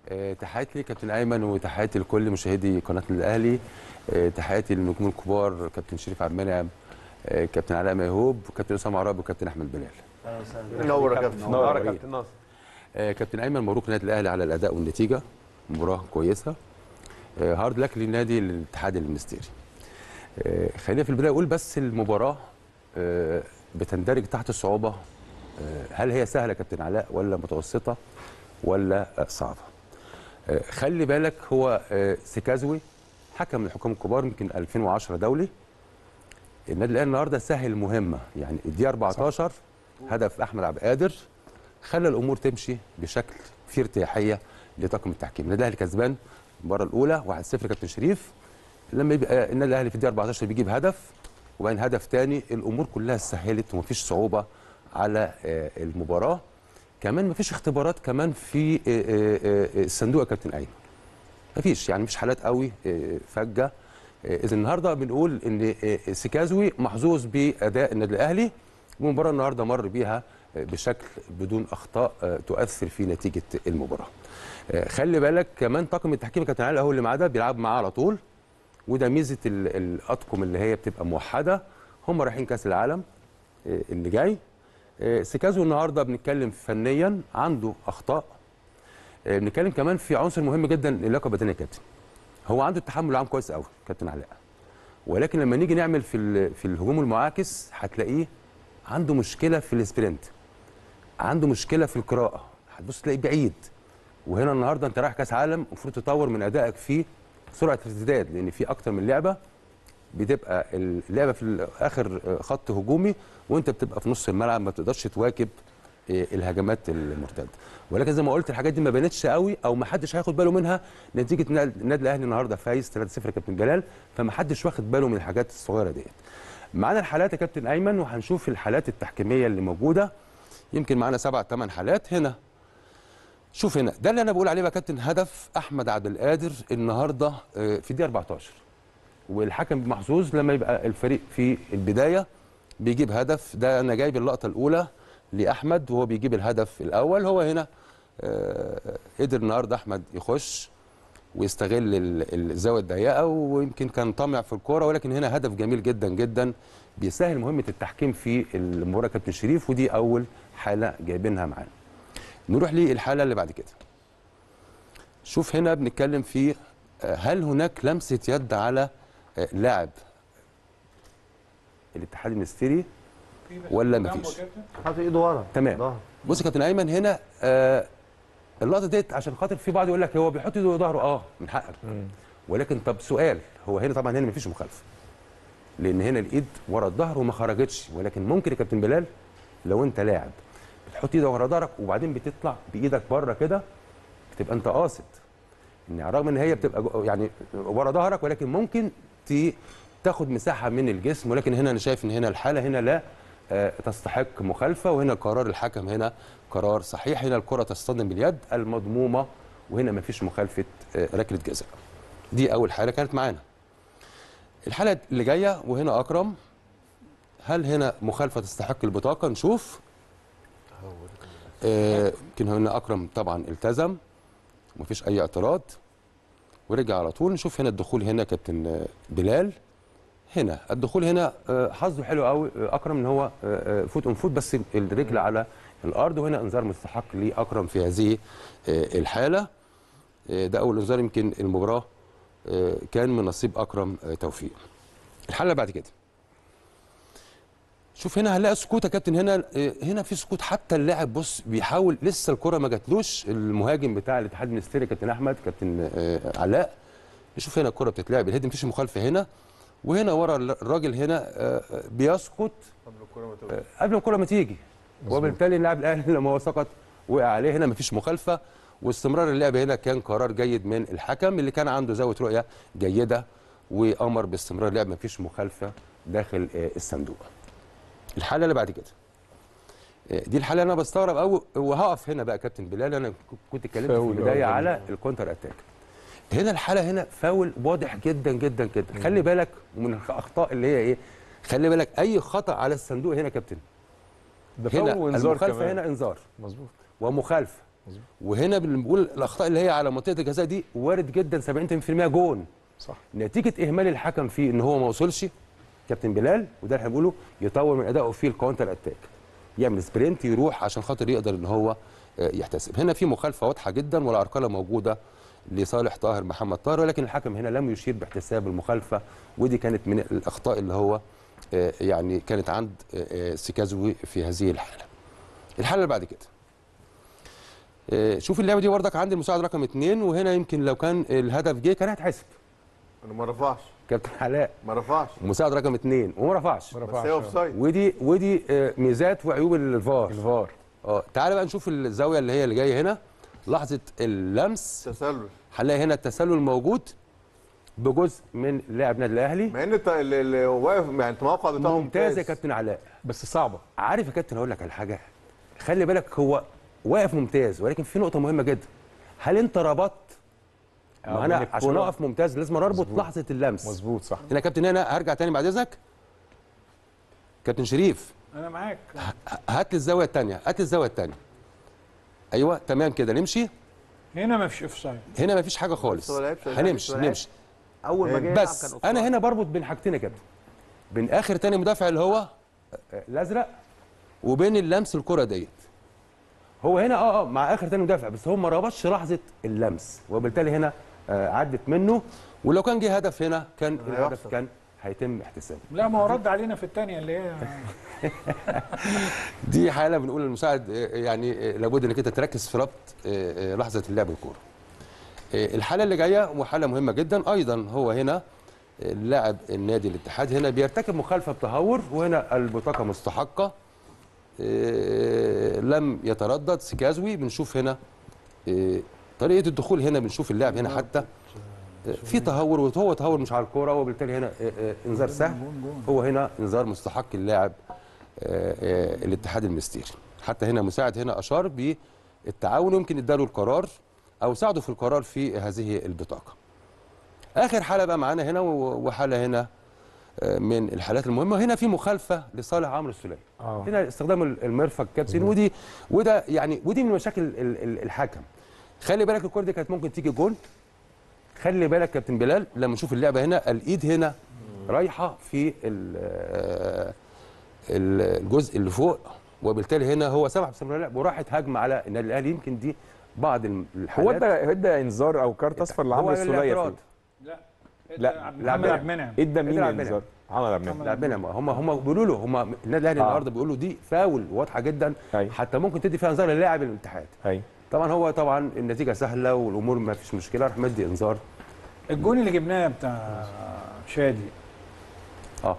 آه، تحياتي ليك كابتن ايمن وتحياتي لكل مشاهدي قناه الاهلي آه، تحياتي للنجوم الكبار كابتن شريف عبد المنعم آه، كابتن علاء ميهوب وكابتن اسامه عراب وكابتن احمد بلال نور يا كابتن نور يا حبيبي. كابتن ناصر آه، كابتن ايمن مبروك للنادي الاهلي على الاداء والنتيجه مباراه كويسه آه، هارد لك للنادي الاتحاد المنستيري آه، خلينا في البدايه اقول بس المباراه آه، بتندرج تحت الصعوبه آه، هل هي سهله كابتن علاء ولا متوسطه ولا آه، صعبه آه، خلي بالك هو آه، سيكازوي حكم من الحكام الكبار يمكن 2010 دولي النادي الاهلي النهارده سهل مهمه يعني الدقيقه 14 هدف احمد عبد القادر خلى الامور تمشي بشكل فيه ارتياحيه لطاقم التحكيم النادي الاهلي كسبان المباراه الاولى 1-0 كابتن شريف لما يبقى النادي الاهلي في الدقيقه 14 بيجيب هدف وبعدين هدف تاني الامور كلها سهلت ومفيش صعوبه على آه، المباراه كمان مفيش اختبارات كمان في آه، آه، آه، الصندوق يا كابتن ايمن مفيش يعني مش حالات قوي آه، فجه آه، اذا النهارده بنقول ان آه، سيكازوي محظوظ باداء النادي الاهلي والمباراه النهارده مر بيها آه، بشكل بدون اخطاء آه، تؤثر في نتيجه المباراه. آه، خلي بالك كمان طاقم التحكيم كابتن علي هو اللي معاه ده بيلعب معاه على طول وده ميزه ال- الاطقم اللي هي بتبقى موحده هم رايحين كاس العالم آه، اللي جاي آه، سيكازو النهارده بنتكلم فنيا عنده اخطاء آه، بنتكلم كمان في عنصر مهم جدا اللياقه البدنيه يا كابتن هو عنده التحمل العام كويس قوي كابتن علاء ولكن لما نيجي نعمل في ال- في الهجوم المعاكس هتلاقيه عنده مشكله في السبرنت عنده مشكله في القراءه هتبص تلاقيه بعيد وهنا النهارده انت رايح كاس عالم المفروض تطور من ادائك في سرعه الارتداد لان في اكتر من لعبه بتبقى اللعبه في اخر خط هجومي وانت بتبقى في نص الملعب ما تقدرش تواكب آه، الهجمات المرتده ولكن زي ما قلت الحاجات دي ما بانتش قوي او ما حدش هياخد باله منها نتيجه إن النادي الاهلي النهارده فايز 3-0 يا كابتن جلال فما حدش واخد باله من الحاجات الصغيره ديت معانا الحالات يا كابتن ايمن وهنشوف الحالات التحكيميه اللي موجوده يمكن معانا سبع ثمان حالات هنا شوف هنا ده اللي انا بقول عليه بقى يا كابتن هدف احمد عبد القادر النهارده آه، في الدقيقه 14 والحكم محظوظ لما يبقى الفريق في البدايه بيجيب هدف ده انا جايب اللقطه الاولى لاحمد وهو بيجيب الهدف الاول هو هنا آه، قدر النهارده احمد يخش ويستغل ال- الزاويه الضيقه ويمكن كان طامع في الكوره ولكن هنا هدف جميل جدا جدا بيسهل مهمه التحكيم في المباراه كابتن شريف ودي اول حاله جايبينها معانا نروح للحاله اللي بعد كده شوف هنا بنتكلم في آه، هل هناك لمسه يد على آه، لاعب الاتحاد المنستيري ولا مفيش حاطط ايده ورا تمام. ظهر. بص يا كابتن ايمن هنا آه اللقطه ديت عشان خاطر في بعض يقول لك هو بيحط ايده ظهره اه من حقك ولكن طب سؤال هو هنا طبعا هنا مفيش مخالفه لان هنا الايد ورا الظهر وما خرجتش ولكن ممكن يا كابتن بلال لو انت لاعب بتحط ايدك ورا ظهرك وبعدين بتطلع بايدك بره كده بتبقى انت قاصد ان رغم ان هي بتبقى جو- يعني ورا ظهرك ولكن ممكن ت- تاخد مساحه من الجسم ولكن هنا انا شايف ان هنا الحاله هنا لا آه، تستحق مخالفه وهنا قرار الحكم هنا قرار صحيح هنا الكره تصطدم باليد المضمومه وهنا مفيش مخالفه آه، ركله جزاء دي اول حاله كانت معانا الحاله اللي جايه وهنا اكرم هل هنا مخالفه تستحق البطاقه نشوف آه، يمكن هنا اكرم طبعا التزم مفيش اي اعتراض ورجع على طول نشوف هنا الدخول هنا كابتن آه، بلال هنا الدخول هنا آه، حظه حلو قوي آه، اكرم ان هو آه، آه، فوت اون فوت بس الرجل على الارض وهنا انذار مستحق لاكرم في هذه آه، الحاله آه، ده اول انذار يمكن المباراه آه، كان من نصيب اكرم آه، توفيق الحاله اللي بعد كده شوف هنا هنلاقي سكوت يا كابتن هنا آه، هنا في سكوت حتى اللاعب بص بيحاول لسه الكره ما جاتلوش المهاجم بتاع الاتحاد المنستيري كابتن احمد كابتن آه، علاء نشوف هنا الكره بتتلعب الهيد مفيش مخالفه هنا وهنا ورا الراجل هنا آه، آه، بيسقط آه، قبل الكره ما تيجي وبالتالي اللاعب الاهلي لما هو سقط وقع عليه هنا مفيش مخالفه واستمرار اللعب هنا كان قرار جيد من الحكم اللي كان عنده زاويه رؤيه جيده وامر باستمرار اللعب مفيش مخالفه داخل آه، الصندوق الحاله اللي بعد كده آه، دي الحاله انا بستغرب قوي وهقف هنا بقى يا كابتن بلال انا كنت اتكلمت في فاول البدايه أول. على الكونتر اتاك هنا الحاله هنا فاول واضح جدا جدا جدا خلي بالك من الاخطاء اللي هي ايه خلي بالك اي خطا على الصندوق هنا يا كابتن ده فاول هنا وانذار المخالفه كمان هنا انذار مظبوط ومخالفه وهنا بنقول الاخطاء اللي هي على منطقه الجزاء دي وارد جدا 70% جون صح نتيجه اهمال الحكم فيه ان هو ما وصلش كابتن بلال وده اللي احنا بنقوله يطور من ادائه في الكاونتر اتاك يعمل سبرنت يروح عشان خاطر يقدر ان هو آه، يحتسب هنا في مخالفه واضحه جدا والارقله موجوده لصالح طاهر محمد طاهر ولكن الحكم هنا لم يشير باحتساب المخالفه ودي كانت من الاخطاء اللي هو آه، يعني كانت عند آه، آه، سيكازوي في هذه الحاله الحاله اللي بعد كده آه، شوف اللعبه دي بردك عند المساعد رقم اثنين وهنا يمكن لو كان الهدف جه كان هيتحسب انا ما رفعش كابتن علاء ما رفعش مساعد رقم اثنين وما رفعش ما بس رفعش هي اوف سايد ودي ودي آه، ميزات وعيوب الفار الفار اه تعالى بقى نشوف الزاويه اللي هي اللي جايه هنا لحظه اللمس تسلل هنلاقي هنا التسلل موجود بجزء من لاعب نادي الاهلي مع ان الت- اللي اللي واقف يعني الموقع بتاعه ممتاز يا كابتن علاء بس صعبه عارف يا كابتن هقول لك على حاجه خلي بالك هو واقف ممتاز ولكن في نقطه مهمه جدا هل انت ربطت آه، ما انا بين عشان الكرة- اقف ممتاز لازم اربط مظبوط. لحظه اللمس مظبوط صح هنا يا كابتن هنا هرجع تاني بعد اذنك كابتن شريف انا معاك هات لي الزاويه الثانيه هات لي الزاويه الثانيه ايوه تمام كده نمشي هنا ما فيش اوف سايد هنا مفيش حاجه خالص هو لعبش- هنمشي لعبش- لعبش. نمشي اول ما جه يلعب كان بس أوفسايد. انا هنا بربط بين حاجتين يا كابتن بين اخر تاني مدافع اللي هو آه، الازرق وبين اللمس الكره ديت هو هنا اه اه مع اخر تاني مدافع بس هو ما ربطش لحظه اللمس وبالتالي هنا آه عدت منه ولو كان جه هدف هنا كان الهدف هيحصل. كان هيتم احتسابه لا ما هو رد علينا في الثانيه اللي هي دي حاله بنقول للمساعد آه، يعني آه، لابد انك انت تركز في ربط آه، آه، لحظه اللعب الكوره آه، الحاله اللي جايه وحاله مهمه جدا ايضا هو هنا آه، لاعب النادي الاتحاد هنا بيرتكب مخالفه بتهور وهنا البطاقه مستحقه آه، لم يتردد سكازوي بنشوف هنا آه، طريقه الدخول هنا بنشوف اللاعب هنا حتى آه، في تهور وهو تهور مش على الكوره وبالتالي هنا آه، آه، انذار سهل هو هنا انذار مستحق اللاعب آه، آه، الاتحاد المستيري حتى هنا مساعد هنا اشار بالتعاون يمكن اداله القرار او ساعده في القرار في هذه البطاقه اخر حاله بقى معانا هنا و- وحاله هنا آه، من الحالات المهمه هنا في مخالفه لصالح عمرو السوليه اه هنا استخدام ال- المرفق كابتن ودي وده يعني ودي من مشاكل ال- ال- الحكم خلي بالك الكره دي كانت ممكن تيجي جول خلي بالك كابتن بلال لما نشوف اللعبه هنا الايد هنا رايحه في ال- آه، ال- الجزء اللي فوق وبالتالي هنا هو سمح بسم الله اللعب وراحت هجمه على النادي الاهلي يمكن دي بعض الم- هو الحالات ادى ادى انذار او كارت اصفر لعمرو هو السوليه الاعتراض. فيه. لا لا، محمد لا، عبد المنعم ادى مين ادى عبد الانذار عمل عبد المنعم لاعبين هم هم بيقولوا له هم النادي الاهلي آه. النهارده بيقولوا دي فاول واضحه جدا أيوة. حتى ممكن تدي فيها انذار للاعب الاتحاد ايوه طبعا هو طبعا النتيجه سهله والامور ما فيش مشكله راح مدي انذار الجون اللي جبناه بتاع شادي اه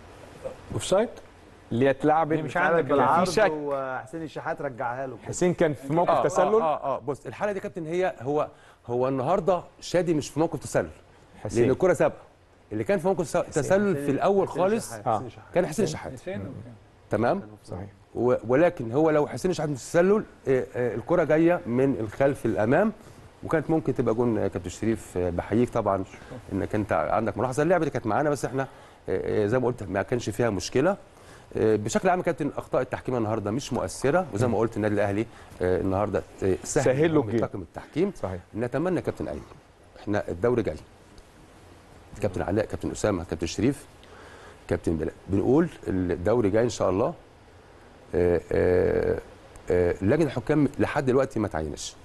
اوف سايد اللي اتلعبت دي مش عندك عندك كان بالعرض في شك وحسين الشحات رجعها له كده. حسين كان في موقف آه تسلل اه اه, آه بص الحاله دي يا كابتن هي هو هو النهارده شادي مش في موقف تسلل لان حسين الكره سابقه اللي كان في موقف س- تسلل في الاول حسين خالص الشحات. آه. حسين الشحات. كان حسين الشحات حسين أوكي. تمام صحيح و- ولكن هو لو حسين الشحات مش تسلل آه، آه، الكره جايه من الخلف الامام وكانت ممكن تبقى جون آه، كابتن شريف آه، بحييك طبعا انك انت عندك ملاحظه اللعبه دي كانت معانا بس احنا آه، آه، زي ما قلت ما كانش فيها مشكله آه، بشكل عام يا كابتن اخطاء التحكيم النهارده مش مؤثره وزي ما قلت النادي الاهلي آه، النهارده آه، سهل سهل له إنهم الجيم. طاقم التحكيم صحيح نتمنى يا كابتن ايمن احنا الدوري جاي كابتن علاء كابتن اسامه كابتن شريف كابتن بلال بنقول الدوري جاي ان شاء الله آه، آه، آه، لجنه الحكام لحد دلوقتي ما تعينش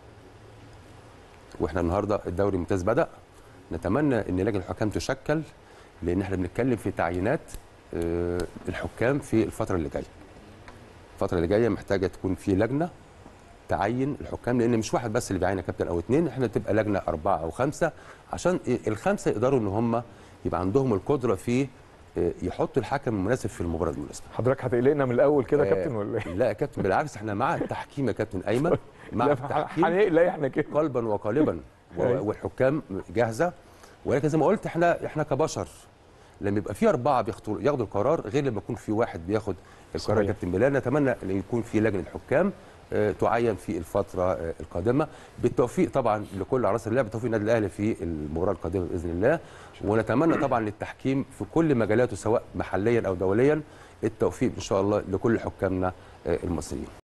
واحنا النهارده الدوري الممتاز بدا نتمنى ان لجنه الحكام تشكل لان احنا بنتكلم في تعيينات آه، الحكام في الفتره اللي جايه الفتره اللي جايه محتاجه تكون في لجنه تعين الحكام لان مش واحد بس اللي بيعين يا كابتن او اثنين احنا تبقى لجنه اربعه او خمسه عشان الخمسه يقدروا ان هم يبقى عندهم القدره في آه، يحطوا الحكم المناسب في المباراه المناسبه حضرتك هتقلقنا من الاول كده يا آه، كابتن ولا ايه؟ لا يا كابتن بالعكس احنا مع التحكيم يا كابتن ايمن مع لا، التحكيم هنقلق احنا كده قلبا وقالبا و- أيوة. والحكام جاهزه ولكن زي ما قلت احنا احنا كبشر لما يبقى في اربعه بياخدوا ياخدوا القرار غير لما يكون في واحد بياخد القرار يا صحيح. كابتن بلال نتمنى ان يكون في لجنه حكام آه، تعين في الفتره آه، القادمه بالتوفيق طبعا لكل عناصر اللعب بالتوفيق النادي الاهلي في المباراه القادمه باذن الله ونتمنى طبعا للتحكيم في كل مجالاته سواء محليا او دوليا التوفيق ان شاء الله لكل حكامنا آه، المصريين